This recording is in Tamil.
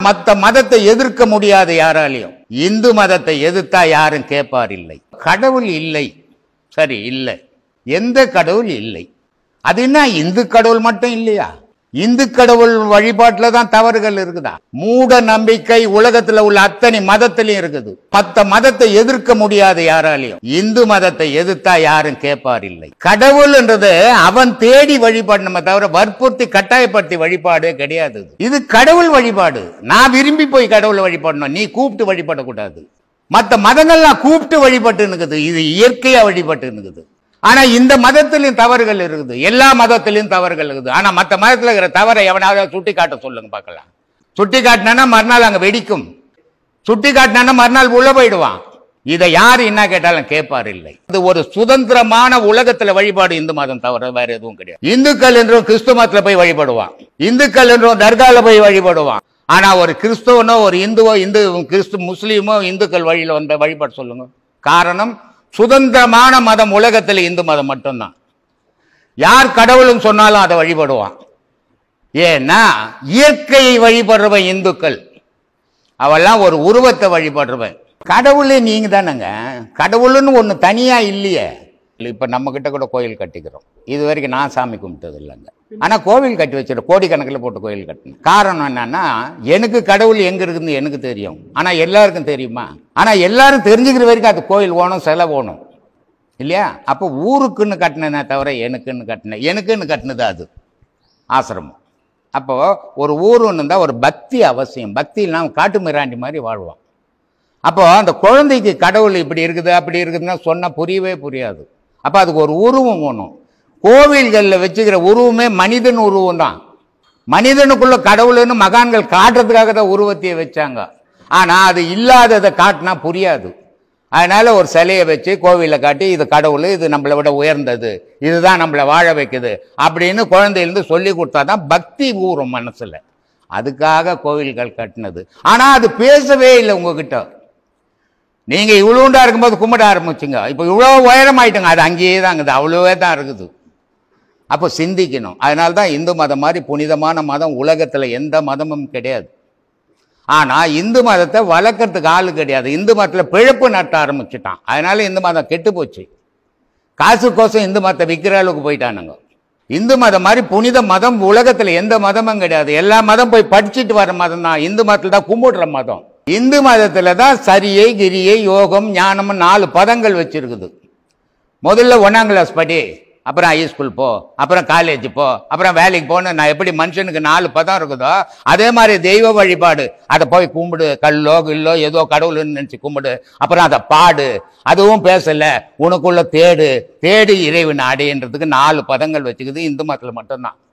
மத்த மதத்தை எதிர்க்க முடியாது யாராலையும் இந்து மதத்தை எதிர்த்தா யாரும் கேட்பார் இல்லை கடவுள் இல்லை சரி இல்லை எந்த கடவுள் இல்லை அது என்ன இந்து கடவுள் மட்டும் இல்லையா இந்து கடவுள் வழிபாட்டுல தான் தவறுகள் இருக்குதா மூட நம்பிக்கை உலகத்துல உள்ள அத்தனை மதத்திலையும் இருக்குது மத்த மதத்தை எதிர்க்க முடியாது யாராலையும் இந்து மதத்தை எதிர்த்தா யாரும் கேட்பார் இல்லை கடவுள்ன்றது அவன் தேடி வழிபாடு தவிர வற்புறுத்தி கட்டாயப்படுத்தி வழிபாடு கிடையாது இது. இது கடவுள் வழிபாடு நான் விரும்பி போய் கடவுளை வழிபடணும் நீ கூப்பிட்டு வழிபடக்கூடாது மத்த மதங்கள்லாம் கூப்பிட்டு வழிபட்டு இருக்குது இது இயற்கையா வழிபட்டு இருக்குது ஆனா இந்த மதத்திலையும் தவறுகள் இருக்குது எல்லா மதத்திலையும் தவறுகள் இருக்குது ஆனா மத்த மதத்துல இருக்கிற தவறை எவனாவது சுட்டி காட்ட சொல்லுங்க பார்க்கலாம் சுட்டி காட்டினா மறுநாள் அங்க வெடிக்கும் சுட்டி காட்டினா மறுநாள் உள்ள போயிடுவான் இதை யார் என்ன கேட்டாலும் கேட்பார் இல்லை இது ஒரு சுதந்திரமான உலகத்துல வழிபாடு இந்து மதம் தவிர வேற எதுவும் கிடையாது இந்துக்கள் என்றும் கிறிஸ்து மதத்துல போய் வழிபடுவான் இந்துக்கள் என்றும் தர்கால போய் வழிபடுவான் ஆனா ஒரு கிறிஸ்துவனோ ஒரு இந்துவோ இந்து கிறிஸ்து முஸ்லீமோ இந்துக்கள் வழியில வந்த வழிபாடு சொல்லுங்க காரணம் சுதந்திரமான மதம் உலகத்துல இந்து மதம் மட்டும்தான் யார் கடவுள்னு சொன்னாலும் அதை வழிபடுவான் ஏன்னா இயற்கையை வழிபடுறவன் இந்துக்கள் அவெல்லாம் ஒரு உருவத்தை வழிபடுறவன் கடவுளே நீங்க தானேங்க கடவுள்னு ஒன்று தனியா இல்லையே இப்ப நம்ம கிட்ட கூட கோயில் கட்டிக்கிறோம் இது வரைக்கும் நான் சாமி கும்பிட்டது இல்லைங்க ஆனா கோவில் கட்டி வச்சிருக்கோம் கோடிக்கணக்கில் போட்டு கோயில் கட்டணும் காரணம் என்னன்னா எனக்கு கடவுள் எங்க இருக்குன்னு எனக்கு தெரியும் ஆனா எல்லாருக்கும் தெரியுமா ஆனா எல்லாரும் தெரிஞ்சுக்கிற வரைக்கும் அது கோயில் ஓணும் செலவு ஓணும் இல்லையா அப்போ ஊருக்குன்னு கட்டினேனே தவிர எனக்குன்னு கட்டினேன் எனக்குன்னு கட்டினது அது ஆசிரமம் அப்போ ஒரு ஊர் ஒன்று இருந்தால் ஒரு பக்தி அவசியம் பக்தி இல்லாமல் காட்டு மிராண்டி மாதிரி வாழ்வான் அப்போ அந்த குழந்தைக்கு கடவுள் இப்படி இருக்குது அப்படி இருக்குதுன்னா சொன்னால் புரியவே புரியாது அப்போ அதுக்கு ஒரு உருவம் வேணும் கோவில்களில் வச்சுக்கிற உருவமே மனிதன் உருவம் தான் மனிதனுக்குள்ள கடவுள்னு மகான்கள் காட்டுறதுக்காக தான் உருவத்தையே வச்சாங்க ஆனால் அது இல்லாததை காட்டினா புரியாது அதனால ஒரு சிலையை வச்சு கோவிலில் காட்டி இது கடவுள் இது நம்மளை விட உயர்ந்தது இதுதான் நம்மளை வாழ வைக்குது அப்படின்னு குழந்தையிலேருந்து சொல்லி கொடுத்தா தான் பக்தி ஊறும் மனசுல அதுக்காக கோவில்கள் கட்டினது ஆனா அது பேசவே இல்லை உங்ககிட்ட நீங்க இவ்வளோண்டா இருக்கும்போது கும்பிட ஆரம்பிச்சுங்க இப்போ இவ்வளோ உயரம் ஆயிட்டுங்க அது அங்கேயே தான் இருக்குது அவ்வளோவே தான் இருக்குது அப்போ சிந்திக்கணும் அதனால தான் இந்து மதம் மாதிரி புனிதமான மதம் உலகத்தில் எந்த மதமும் கிடையாது ஆனால் இந்து மதத்தை வளர்க்கறதுக்கு ஆள் கிடையாது இந்து மதத்தில் பிழப்பு நட்ட ஆரம்பிச்சிட்டான் அதனால இந்து மதம் கெட்டு போச்சு காசுக்கோசம் இந்து மதத்தை விற்கிற அளவுக்கு போயிட்டானுங்க இந்து மதம் மாதிரி புனித மதம் உலகத்தில் எந்த மதமும் கிடையாது எல்லா மதம் போய் படிச்சுட்டு வர மதம் தான் இந்து மதத்தில் தான் கும்பிடுற மதம் இந்து மதத்தில் தான் சரியை கிரியை யோகம் ஞானம்னு நாலு பதங்கள் வச்சிருக்குது முதல்ல ஒன்றாம் கிளாஸ் படி அப்புறம் ஹை ஸ்கூல் போ அப்புறம் காலேஜ் போ அப்புறம் வேலைக்கு போன்னு நான் எப்படி மனுஷனுக்கு நாலு பதம் இருக்குதோ அதே மாதிரி தெய்வ வழிபாடு அதை போய் கும்பிடு கல்லோ கில்லோ ஏதோ கடவுள்னு நினச்சி கும்பிடு அப்புறம் அதை பாடு அதுவும் பேசல உனக்குள்ள தேடு தேடு இறைவன் அடைன்றதுக்கு நாலு பதங்கள் வச்சுக்குது இந்து மதத்தில் மட்டும்தான்